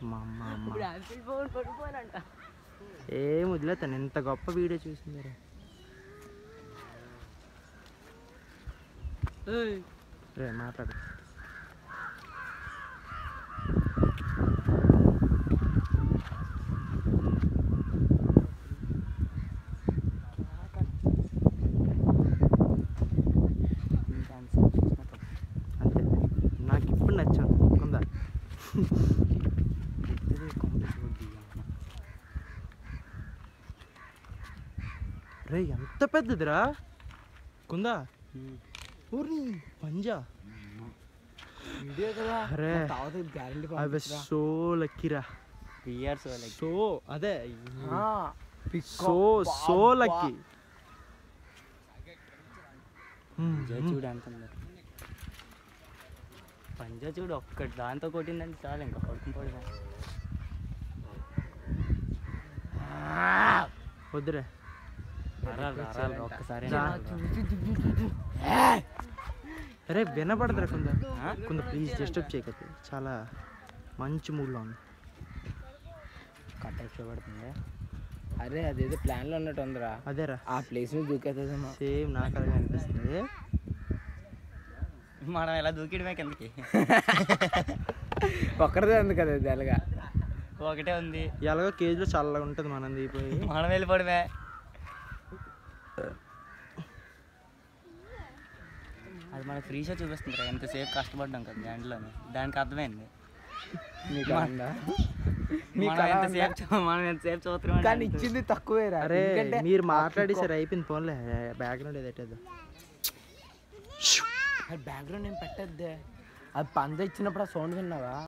మా అమ్మ అమ్మ ఇప్పుడు యాపిల్ ఫోన్ కొనుక్కోనంట ఏం వదిలేతాను ఎంత గొప్ప వీడియో చూసింది రే మాట్లాడు అంతే నాకు ఇప్పుడు నచ్చాను కొందా రే ఎంత పెద్దదిరా కుందా ఊరి పంజా వీడియో కదా అరే. తాత గ్యారంటీ ఐ వాజ్ సో లక్కీరా ఇయర్స్ సో అదే సో సో సో లక్కీ చూడు ఎంత ఉందో పంజా చూడు ఒక్కటి దాంతో కొట్టిందంటే చాలు ఇంకా పడుకుని వద్దురే అరాలు అరాలు ఒక్కసారి రా. అరే వినపడదురా కొంద కొంద ప్లీజ్ డిస్టర్బ్ చేయకద్దు చాలా మంచి మూడ్లో ఉంది కట్ అయిపోబడుతుంది అరే అదేదో ప్లాన్ లో ఉన్నట్టు ఉందిరా అదేరా ఆ ప్లేస్ మీద దూకేదేమో సేమ్ నాకు అలాగే అనిపిస్తుంది మనం ఎలా దూకిడమే కిందకి ఒక్కరిదే ఉంది కదా ఇది అలాగా ఒకటే ఉంది ఎలాగో కేజీలో చల్లగా ఉంటుంది మనం దిగిపోయి మనం వెళ్ళిపోవడమే అది మనకు ఫ్రీ షో చూపిస్తుంది రా ఎంతసేపు కష్టపడ్డాం కదా దాంట్లోనే దానికి అర్థమైంది నీకు ఉందా నీకు మనం అలా ఎంతసేపు చూ- మనం ఎంతసేపు చూస్తున్నాం కానీ ఇచ్చింది తక్కువేరా అరే ఎందుకంటే మీరు మాట్లాడేసారు అయిపోయింది ఫోన్లే బ్యాక్గ్రౌండ్ ఏదైతే బ్యాక్గ్రౌండ్ ఏం పెట్టద్దే అది పంద ఇచ్చినప్పుడు ఆ సౌండ్ విన్నావా